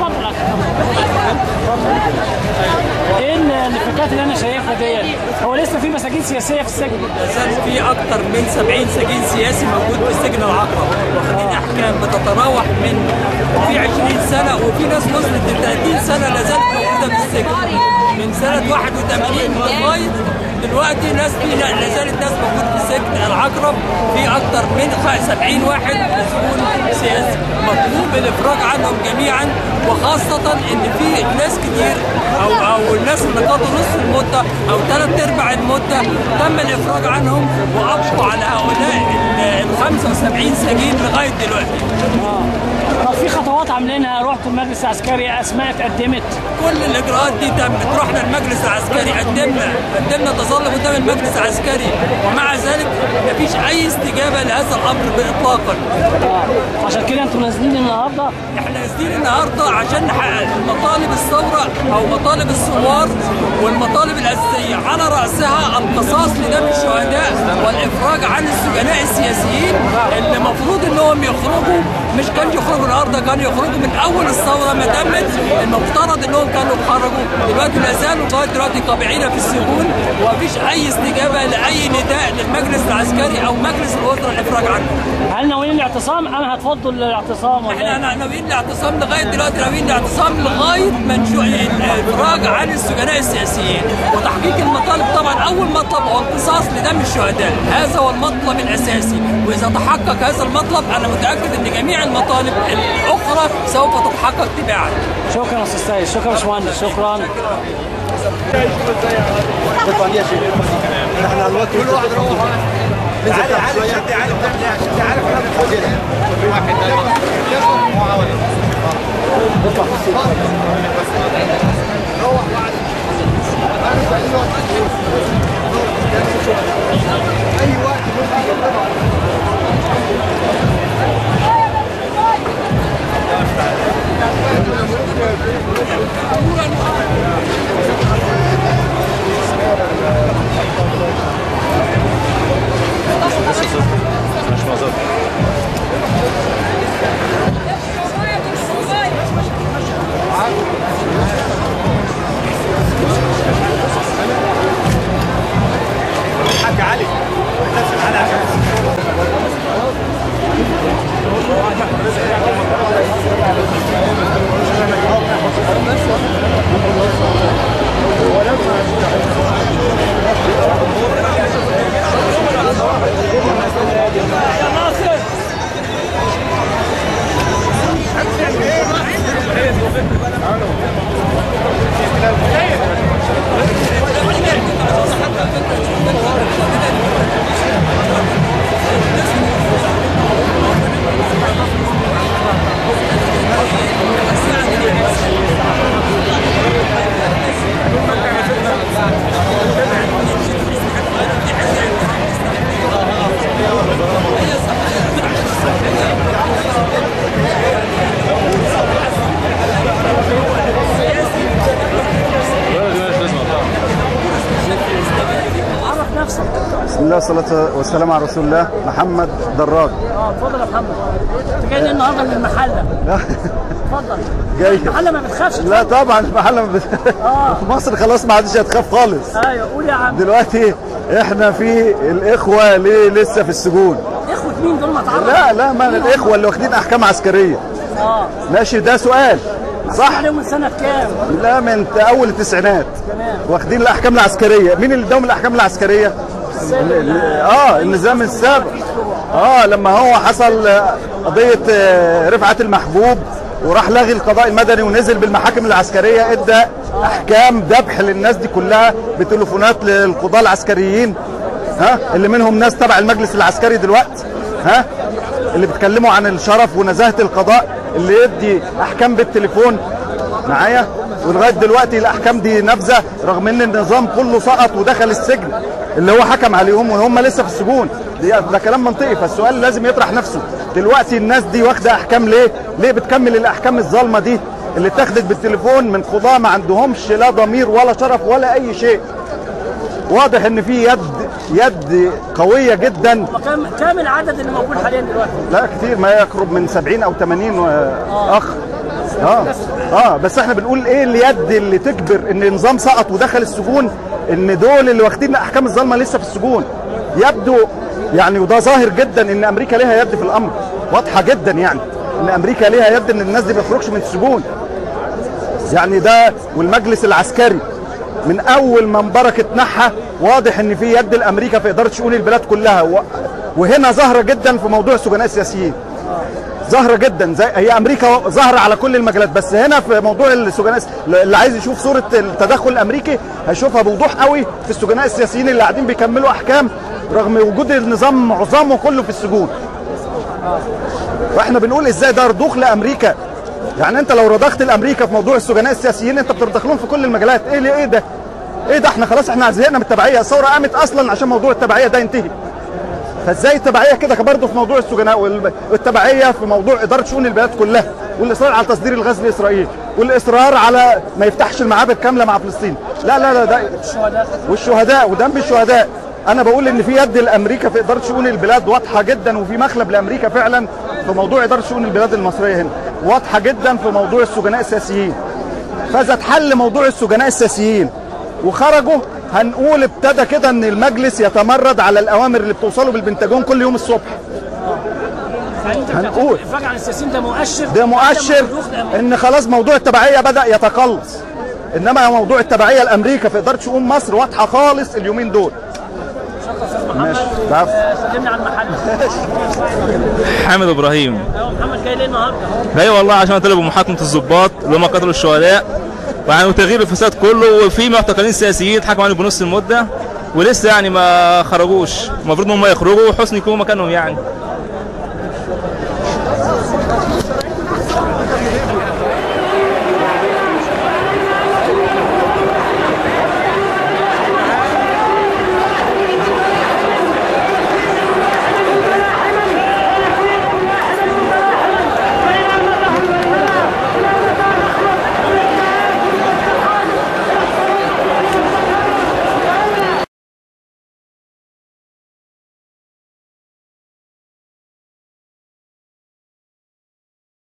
اتفضل اتفضل ايه النفاقات اللي انا شايفها ديت هو لسه في مساجين سياسيه في السجن زال في اكتر من 70 سجين سياسي موجود في سجن العقرب واخدين احكام بتتراوح من في 20 سنه وفي ناس وصلت ل 30 سنه لا زالت موجوده في السجن من سنه 81 لغايه دلوقتي ناس في لا لا زالت ناس موجود في سجن العقرب في اكتر من خ- 70 واحد مسؤول سياسي مطلوب الافراج عنهم جميعا وخاصه ان في ناس كتير او او الناس اللي قضوا نص المده او ثلاث ارباع المده تم الافراج عنهم وابقوا على هؤلاء ال 75 سجين لغايه دلوقتي. طب في خطوات عاملينها رحتوا المجلس العسكري اسماء اتقدمت كل الاجراءات دي تمت رحنا المجلس العسكري قدمنا قدمنا تظلم قدام المجلس العسكري ومع ذلك مفيش اي استجابه لهذا الامر باطلاقا. اه عشان كده انتوا نازلين النهارده احنا نازلين النهارده عشان نحقق مطالب الثوره او مطالب الثوار والمطالب الاساسيه على راسها القصاص لدم الشهداء والافراج عن السجناء السياسيين اللي المفروض انهم يخرجوا مش كانوا يخرجوا النهارده كانوا يخرجوا من اول الثوره ما تمت المفترض انهم كانوا خرجوا دلوقتي لا زالوا لغايه دلوقتي طابعين في السجون ومفيش اي استجابه لاي نداء للمجلس العسكري او مجلس الوزراء الافراج عنهم. هل ناويين الاعتصام ام هتفضوا الاعتصام ولا احنا إيه؟ نا- ناويين الاعتصام لغايه دلوقتي ناويين الاعتصام لغايه ما نشوف الافراج عن السجناء السياسيين وتحقيق المطالب طبعا اول مطلب هو القصاص لدم الشهداء هذا هو المطلب الاساسي واذا تحقق هذا المطلب انا متاكد ان جميع المطالب الاخرى سوف تتحقق تباعا شكرا يا استاذ سيد شكرا يا باشمهندس شكرا احنا الوقت كل واحد يروح ننزل تحت شويه الحاج علي نفس علي عشان عرف نفسك بسم الله والصلاة والسلام على رسول الله محمد دراج اه اتفضل يا محمد انت جاي ليه النهارده من المحله اتفضل جاي المحله ما بتخافش لا طبعا المحل ما بت- آه. في مصر خلاص ما عادش هتخاف خالص ايوه قول يا عم دلوقتي احنا في الاخوه ليه لسه في السجون اخوة مين دول ما تعرف لا لا ما الاخوه اللي واخدين احكام عسكريه اه ماشي ده سؤال صح عليهم من سنه كام لا من اول التسعينات تمام واخدين الاحكام العسكريه مين اللي اداهم الاحكام العسكريه اه النظام السابق اه لما هو حصل آه، قضيه آه، رفعت المحبوب وراح لغي القضاء المدني ونزل بالمحاكم العسكريه ادى احكام ذبح للناس دي كلها بتليفونات للقضاه العسكريين ها اللي منهم ناس تبع المجلس العسكري دلوقتي ها اللي بيتكلموا عن الشرف ونزاهه القضاء اللي يدي احكام بالتليفون معايا ولغايه دلوقتي الاحكام دي نافذه رغم ان النظام كله سقط ودخل السجن اللي هو حكم عليهم وهم لسه في السجون دي ده كلام منطقي فالسؤال لازم يطرح نفسه دلوقتي الناس دي واخده احكام ليه ليه بتكمل الاحكام الظالمه دي اللي اتاخدت بالتليفون من قضاه ما عندهمش لا ضمير ولا شرف ولا اي شيء واضح ان في يد يد قويه جدا وكم كام العدد اللي موجود حاليا دلوقتي لا كتير ما يقرب من 70 او 80 اخ اه اه بس احنا بنقول ايه اليد اللي تجبر ان النظام سقط ودخل السجون ان دول اللي واخدين الاحكام الظالمه لسه في السجون يبدو يعني وده ظاهر جدا ان امريكا ليها يد في الامر واضحه جدا يعني ان امريكا ليها يد ان الناس دي ما تخرجش من السجون يعني ده والمجلس العسكري من اول ما مبارك اتنحى واضح ان في يد الامريكا في اداره شؤون البلاد كلها و... وهنا ظاهره جدا في موضوع السجناء السياسيين ظاهره جدا زي هي امريكا ظاهره على كل المجالات بس هنا في موضوع السجناء اللي عايز يشوف صوره التدخل الامريكي هيشوفها بوضوح قوي في السجناء السياسيين اللي قاعدين بيكملوا احكام رغم وجود النظام معظمه كله في السجون واحنا بنقول ازاي ده رضوخ لامريكا يعني انت لو رضخت الامريكا في موضوع السجناء السياسيين انت بترضخ لهم في كل المجالات ايه اللي ايه ده ايه ده احنا خلاص احنا زهقنا من التبعيه الثوره قامت اصلا عشان موضوع التبعيه ده ينتهي فازاي التبعيه كده برضه في موضوع السجناء والتبعيه في موضوع اداره شؤون البلاد كلها والاصرار على تصدير الغاز لاسرائيل والاصرار على ما يفتحش المعابر كامله مع فلسطين لا لا لا ده والشهداء ودم الشهداء انا بقول ان في يد الامريكا في اداره شؤون البلاد واضحه جدا وفي مخلب لامريكا فعلا في موضوع اداره شؤون البلاد المصريه هنا واضحه جدا في موضوع السجناء السياسيين فاذا اتحل موضوع السجناء السياسيين وخرجوا هنقول ابتدى كده ان المجلس يتمرد على الاوامر اللي بتوصله بالبنتاجون كل يوم الصبح هنقول الافراج عن السياسيين ده مؤشر ده مؤشر ان خلاص موضوع التبعيه بدا يتقلص انما موضوع التبعيه لامريكا في اداره شؤون مصر واضحه خالص اليومين دول ماشي تعرف كلمنا عن المحل حامد ابراهيم ايوه محمد جاي ليه النهارده؟ جاي والله عشان طلبوا محاكمه الضباط اللي هم قتلوا الشهداء ويعني وتغيير الفساد كله وفي معتقلين سياسيين اتحكموا عليهم بنص المده ولسه يعني ما خرجوش المفروض ان هم يخرجوا وحسني يكون مكانهم يعني